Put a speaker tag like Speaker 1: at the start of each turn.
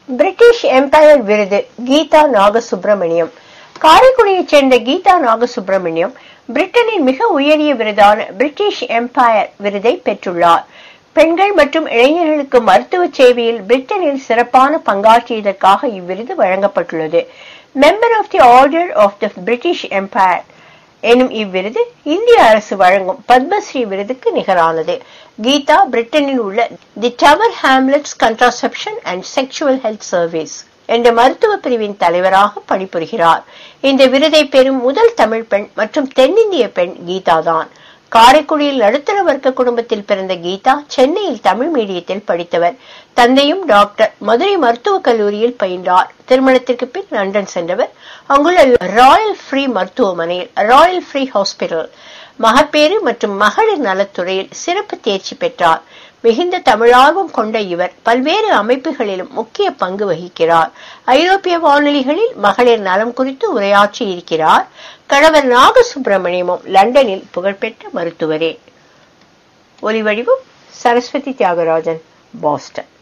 Speaker 1: British empire விருது கீதா நாகசுப்பிரமணியம் காரைக்குடியைச் சேர்ந்த கீதா நாகசுப்பிரமணியம் பிரிட்டனின் மிக உயரிய விருதான பிரிட்டிஷ் எம்பையர் விருதை பெற்றுள்ளார் பெண்கள் மற்றும் இளைஞர்களுக்கு மருத்துவ சேவையில் பிரிட்டனில் சிறப்பான பங்காற்றியதற்காக இவ்விருது வழங்கப்பட்டுள்ளது Member of the Order of the British Empire எனும் இவ்விருது இந்திய அரசு வழங்கும் பத்மஸ்ரீ விருதுக்கு நிகரானது கீதா பிரிட்டனில் உள்ள the Tower Hamlets contraception and sexual health service என்ற மருத்துவ பிரிவின் தலைவராக பணிபுரிகிறார் இந்த விருதை பெறும் முதல் தமிழ் பெண் மற்றும் தென்னிந்திய பெண் கீதா தான் காரைக்குடியில் நடுத்தர வர்க்க குடும்பத்தில் பிறந்த கீதா சென்னையில் தமிழ் மீடியத்தில் படித்தவர் தந்தையும் டாக்டர் மதுரை மருத்துவக் கல்லூரியில் பயின்றார் திருமணத்திற்கு பின் லண்டன் சென்றவர் அங்குள்ள ராயல் ஃப்ரீ மருத்துவமனையில் ராயல் ஃப்ரீ ஹாஸ்பிட்டல் மகப்பேறு மற்றும் மகளிர் நலத்துறையில் சிறப்பு தேர்ச்சி பெற்றார் மிகுந்த தமிழார்வம் கொண்ட இவர் பல்வேறு அமைப்புகளிலும் முக்கிய பங்கு வகிக்கிறார் ஐரோப்பிய வானொலிகளில் மகளிர் நலம் குறித்து உரையாற்றி இருக்கிறார் கணவர் நாகசுப்பிரமணியமும் லண்டனில் புகழ்பெற்ற மருத்துவரே ஒலிவடிவம் சரஸ்வதி தியாகராஜன் பாஸ்டன்